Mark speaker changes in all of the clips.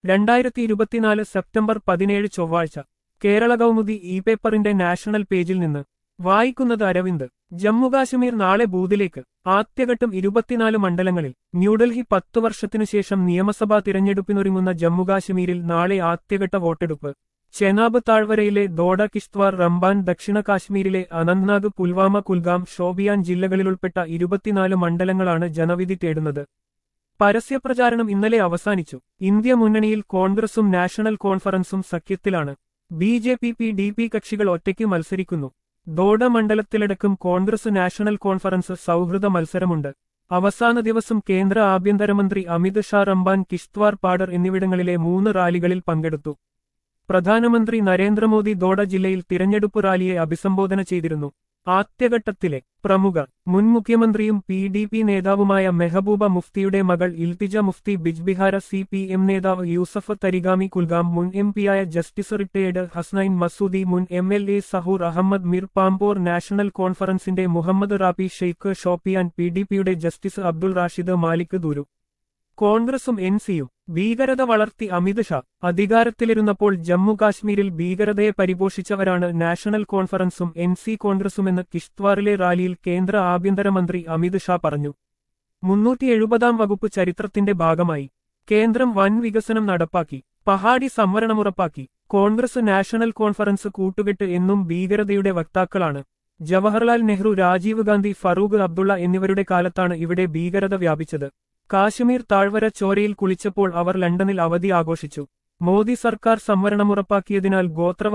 Speaker 1: രണ്ടായിരത്തി ഇരുപത്തിനാല് സെപ്റ്റംബർ പതിനേഴ് ചൊവ്വാഴ്ച കേരള കൗമുദി ഇ പേപ്പറിന്റെ നാഷണൽ പേജിൽ നിന്ന് വായിക്കുന്നത് അരവിന്ദ് ജമ്മുകാശ്മീർ നാളെ ബൂത്തിലേക്ക് ആദ്യഘട്ടം ഇരുപത്തിനാല് മണ്ഡലങ്ങളിൽ ന്യൂഡൽഹി പത്തു വർഷത്തിനുശേഷം നിയമസഭാ തിരഞ്ഞെടുപ്പിനൊരുങ്ങുന്ന ജമ്മുകാശ്മീരിൽ നാളെ ആദ്യഘട്ട വോട്ടെടുപ്പ് ചെനാബ് താഴ്വരയിലെ ദോഡ കിഷ്ത്വാർ റംബാൻ ദക്ഷിണ കാശ്മീരിലെ അനന്ത്നാഗ് പുൽവാമ കുൽഗാം ഷോബിയാൻ ജില്ലകളിലുൾപ്പെട്ട ഇരുപത്തിനാല് മണ്ഡലങ്ങളാണ് ജനവിധി തേടുന്നത് പരസ്യപ്രചാരണം ഇന്നലെ അവസാനിച്ചു ഇന്ത്യ മുന്നണിയിൽ കോൺഗ്രസും നാഷണൽ കോൺഫറൻസും സഖ്യത്തിലാണ് B J P P D P കക്ഷികൾ ഒറ്റയ്ക്ക് മത്സരിക്കുന്നു ദോഡ മണ്ഡലത്തിലടക്കം കോൺഗ്രസ് നാഷണൽ കോൺഫറൻസ് സൗഹൃദ മത്സരമുണ്ട് അവസാന ദിവസം കേന്ദ്ര ആഭ്യന്തരമന്ത്രി അമിത് ഷാ റംബാൻ കിഷ്ത്വാർ പാഡർ എന്നിവിടങ്ങളിലെ മൂന്ന് റാലികളിൽ പങ്കെടുത്തു പ്രധാനമന്ത്രി നരേന്ദ്രമോദി ദോഡ ജില്ലയിൽ തിരഞ്ഞെടുപ്പ് റാലിയെ അഭിസംബോധന ചെയ്തിരുന്നു ആദ്യഘട്ടത്തിലെ പ്രമുഖ മുൻ മുഖ്യമന്ത്രിയും പി ഡി പി നേതാവുമായ മെഹബൂബ മുഫ്തിയുടെ മകൾ Iltija Mufti Bijbehara C P M നേതാവ് യൂസഫ് തരിഗാമി കുൽഗാം മുൻ എം പിയായ ജസ്റ്റിസ് റിട്ടയേർഡ് ഹസ്നൈൻ മസൂദി മുൻ M L A Zahoor Ahmad Mir Pampore national കോൺഫറൻസിന്റെ മുഹമ്മദ് റാബി ഷെയ്ഖ് ഷോപ്പിയാൻ പി ഡി പിയുടെ ജസ്റ്റിസ് അബ്ദുൾ റാഷിദ് മാലിക് ദൂരു കോൺഗ്രസും എൻ സിയും ഭീകരത വളർത്തി അമിത് ഷാ അധികാരത്തിലിരുന്നപ്പോൾ ജമ്മു കാശ്മീരിൽ ഭീകരതയെ പരിപോഷിച്ചവരാണ് നാഷണൽ കോൺഫറൻസും എൻ സി കോൺഗ്രസുമെന്ന് കിഷ്ത്വാറിലെ റാലിയിൽ കേന്ദ്ര ആഭ്യന്തരമന്ത്രി അമിത് ഷാ പറഞ്ഞു മുന്നൂറ്റി എഴുപതാം വകുപ്പ് ചരിത്രത്തിന്റെ ഭാഗമായി കേന്ദ്രം വൻ വികസനം നടപ്പാക്കി പഹാഡി സംവരണമുറപ്പാക്കി കോൺഗ്രസ് നാഷണൽ കോൺഫറൻസ് കൂട്ടുകെട്ട് എന്നും ഭീകരതയുടെ വക്താക്കളാണ് ജവഹർലാൽ നെഹ്റു രാജീവ് ഗാന്ധി ഫറൂഖ് അബ്ദുള്ള എന്നിവരുടെ കാലത്താണ് ഇവിടെ ഭീകരത വ്യാപിച്ചത് കാശ്മീർ താഴ്വര ചോരയിൽ കുളിച്ചപ്പോൾ അവർ ലണ്ടനിൽ അവധി ആഘോഷിച്ചു മോദി സർക്കാർ സംവരണമുറപ്പാക്കിയതിനാൽ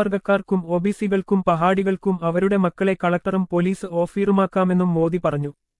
Speaker 1: ഗോത്രവർഗക്കാർക്കും ഒബിസികൾക്കും പഹാഡികൾക്കും അവരുടെ മക്കളെ കളക്ടറും പോലീസ് ഓഫീറുമാക്കാമെന്നും മോദി പറഞ്ഞു